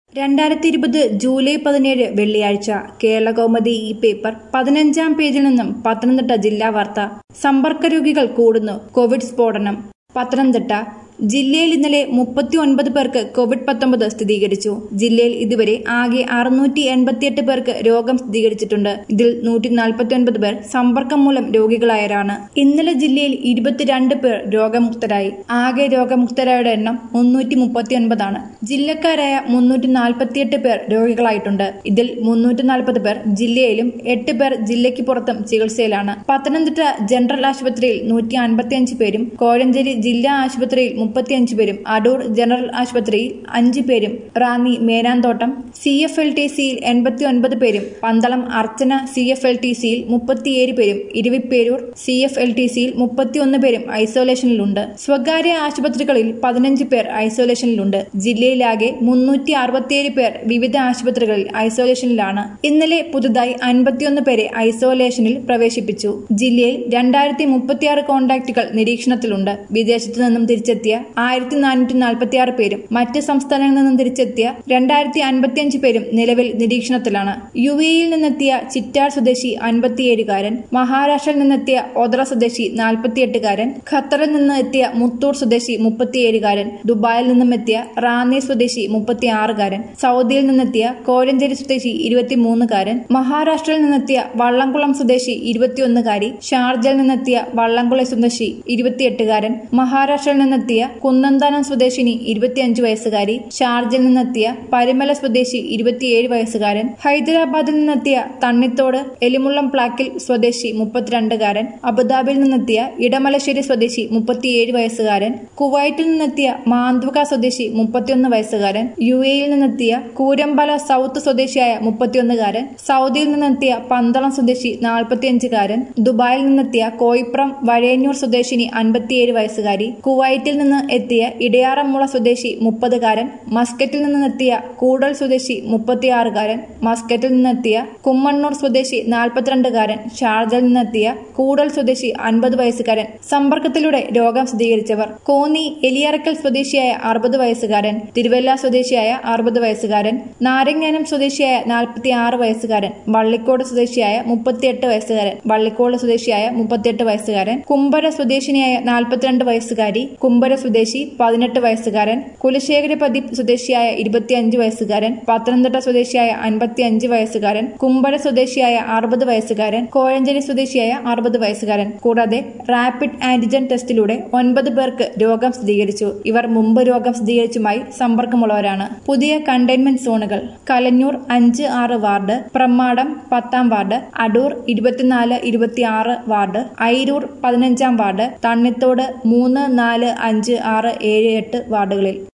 രണ്ടായിരത്തി ഇരുപത് ജൂലൈ പതിനേഴ് വെള്ളിയാഴ്ച കേരളകൗമുദി ഈ പേപ്പർ പതിനഞ്ചാം പേജിൽ നിന്നും പത്തനംതിട്ട ജില്ലാ വാർത്ത സമ്പർക്ക രോഗികൾ കൂടുന്നു കോവിഡ് സ്ഫോടനം പത്തനംതിട്ട ജില്ലയിൽ ഇന്നലെ മുപ്പത്തി ഒൻപത് പേർക്ക് കോവിഡ് പത്തൊമ്പത് സ്ഥിരീകരിച്ചു ജില്ലയിൽ ഇതുവരെ ആകെ അറുന്നൂറ്റി എൺപത്തിയെട്ട് പേർക്ക് രോഗം സ്ഥിരീകരിച്ചിട്ടുണ്ട് ഇതിൽ നൂറ്റി നാൽപ്പത്തി ഒൻപത് പേർ സമ്പർക്കം മൂലം രോഗികളായവരാണ് ഇന്നലെ ജില്ലയിൽ ഇരുപത്തിരണ്ട് പേർ രോഗമുക്തരായി ആകെ രോഗമുക്തരായവരുടെ എണ്ണം മുന്നൂറ്റി മുപ്പത്തി ഒൻപതാണ് ജില്ലക്കാരായ മുന്നൂറ്റി നാൽപ്പത്തിയെട്ട് പേർ രോഗികളായിട്ടുണ്ട് ഇതിൽ മുന്നൂറ്റി നാൽപ്പത് പേർ ജില്ലയിലും എട്ട് പേർ ജില്ലയ്ക്ക് പുറത്തും ചികിത്സയിലാണ് പത്തനംതിട്ട ജനറൽ ആശുപത്രിയിൽ നൂറ്റി അൻപത്തിയഞ്ച് പേരും കോഴഞ്ചേരി ജില്ലാ ആശുപത്രിയിൽ മുപ്പത്തിയഞ്ച് പേരും അടൂർ ജനറൽ ആശുപത്രിയിൽ അഞ്ച് പേരും Ranni Menamthottam C F L T സിയിൽ എൺപത്തി ഒൻപത് പേരും Pandalam Archana C F L T സിയിൽ മുപ്പത്തിയേഴ് പേരും Iruvipperoor C F L T സിയിൽ മുപ്പത്തിയൊന്ന് പേരും ഐസൊലേഷനിലുണ്ട് സ്വകാര്യ ആശുപത്രികളിൽ പതിനഞ്ച് പേർ ഐസൊലേഷനിലുണ്ട് ജില്ലയിലാകെ മുന്നൂറ്റി അറുപത്തിയേഴ് പേർ വിവിധ ആശുപത്രികളിൽ ഐസൊലേഷനിലാണ് ഇന്നലെ പുതുതായി അൻപത്തിയൊന്ന് പേരെ ഐസൊലേഷനിൽ പ്രവേശിപ്പിച്ചു ജില്ലയിൽ രണ്ടായിരത്തി മുപ്പത്തിയാറ് കോൺടാക്റ്റുകൾ നിരീക്ഷണത്തിലുണ്ട് വിദേശത്തു നിന്നും തിരിച്ചെത്തിയ ആയിരത്തി നാനൂറ്റി നാൽപ്പത്തി ആറ് പേരും മറ്റ് സംസ്ഥാനങ്ങളിൽ നിന്നും തിരിച്ചെത്തിയ രണ്ടായിരത്തി അൻപത്തിയഞ്ച് പേരും നിലവിൽ നിരീക്ഷണത്തിലാണ് യു എയിൽ നിന്നെത്തിയ ചിറ്റാർ സ്വദേശി അൻപത്തിയേഴുകാരൻ മഹാരാഷ്ട്രയിൽ നിന്നെത്തിയ ഒദ്ര സ്വദേശി നാൽപ്പത്തിയെട്ടുകാരൻ ഖത്തറിൽ നിന്ന് എത്തിയ മുത്തൂർ സ്വദേശി മുപ്പത്തിയേഴുകാരൻ ദുബായിൽ നിന്നും എത്തിയ റാന്നി സ്വദേശി മുപ്പത്തിയാറുകാരൻ സൗദിയിൽ നിന്നെത്തിയ കോഴഞ്ചേരി സ്വദേശി ഇരുപത്തിമൂന്നുകാരൻ മഹാരാഷ്ട്രയിൽ നിന്നെത്തിയ വള്ളംകുളം സ്വദേശി ഇരുപത്തിയൊന്നുകാരി ഷാർജയിൽ നിന്നെത്തിയ വള്ളംകുളം സ്വദേശി ഇരുപത്തിയെട്ടുകാരൻ മഹാരാഷ്ട്രയിൽ നിന്നെത്തിയ കുന്നന്താനം സ്വദേശിനി ഇരുപത്തിയഞ്ച് വയസ്സുകാരി ഷാർജയിൽ നിന്നെത്തിയ പരിമല സ്വദേശി ഇരുപത്തിയേഴ് വയസ്സുകാരൻ ഹൈദരാബാദിൽ നിന്നെത്തിയ തണ്ണിത്തോട് എലിമുള്ളം പ്ലാക്കിൽ സ്വദേശി മുപ്പത്തിരണ്ടുകാരൻ അബുദാബിയിൽ നിന്നെത്തിയ ഇടമലശ്ശേരി സ്വദേശി മുപ്പത്തിയേഴ് വയസ്സുകാരൻ കുവൈറ്റിൽ നിന്നെത്തിയ മാന്തുക സ്വദേശി മുപ്പത്തിയൊന്ന് വയസ്സുകാരൻ യു എയിൽ നിന്നെത്തിയ കൂരമ്പല സൗത്ത് സ്വദേശിയായ മുപ്പത്തിയൊന്നുകാരൻ സൗദിയിൽ നിന്നെത്തിയ പന്തളം സ്വദേശി നാൽപ്പത്തിയഞ്ചുകാരൻ ദുബായിൽ നിന്നെത്തിയ കോയിപ്രം വഴയന്നൂർ സ്വദേശിനി അൻപത്തിയേഴ് വയസ്സുകാരി കുവൈറ്റിൽ നിന്ന് എത്തിയ ഇടയാറമ്മുള സ്വദേശി മുപ്പതുകാരൻ മസ്കറ്റിൽ നിന്നെത്തിയ കൂടൽ സ്വദേശി മുപ്പത്തിയാറുകാരൻ മസ്കറ്റിൽ നിന്നെത്തിയ കുമ്മണ്ണൂർ സ്വദേശി നാൽപ്പത്തിരണ്ടുകാരൻ ഷാർജയിൽ നിന്നെത്തിയ കൂടൽ സ്വദേശി അൻപത് വയസ്സുകാരൻ സമ്പർക്കത്തിലൂടെ രോഗം സ്ഥിരീകരിച്ചവർ കോന്നി എലിയറക്കൽ സ്വദേശിയായ അറുപത് വയസ്സുകാരൻ തിരുവല്ല സ്വദേശിയായ അറുപത് വയസ്സുകാരൻ നാരങ്ങാനം സ്വദേശിയായ നാൽപ്പത്തി ആറ് വയസ്സുകാരൻ വള്ളിക്കോട് സ്വദേശിയായ മുപ്പത്തിയെട്ട് വയസ്സുകാരൻ വള്ളിക്കോട് സ്വദേശിയായ മുപ്പത്തിയെട്ട് വയസ്സുകാരൻ കുമ്പര സ്വദേശിനിയായ നാൽപ്പത്തിരണ്ട് വയസ്സുകാരി കുമ്പര സ്വദേശി പതിനെട്ട് വയസ്സുകാരൻ കുലശേഖരപതി സ്വദേശിയായ ഇരുപത്തിയഞ്ച് വയസ്സുകാരൻ പത്തനംതിട്ട സ്വദേശിയായ അൻപത്തിയഞ്ച് വയസ്സുകാരൻ കുമ്പര സ്വദേശിയായ അറുപത് വയസ്സുകാരൻ കോഴഞ്ചേരി സ്വദേശിയായ അറുപത് വയസ്സുകാരൻ കൂടാതെ റാപ്പിഡ് ആന്റിജൻ ടെസ്റ്റിലൂടെ ഒൻപത് പേർക്ക് രോഗം സ്ഥിരീകരിച്ചു ഇവർ മുമ്പ് രോഗം സ്ഥിരീകരിച്ചുമായി സമ്പർക്കമുള്ളവരാണ് പുതിയ കണ്ടെയ്ൻമെന്റ് സോണുകൾ കലഞ്ഞൂർ അഞ്ച് ആറ് വാർഡ് പ്രമാടം പത്താം വാർഡ് അടൂർ ഇരുപത്തിനാല് ഇരുപത്തിയാറ് വാർഡ് ഐരൂർ പതിനഞ്ചാം വാർഡ് തണ്ണിത്തോട് മൂന്ന് നാല് അഞ്ച് ആറ് ഏഴ് എട്ട് വാർഡുകളിൽ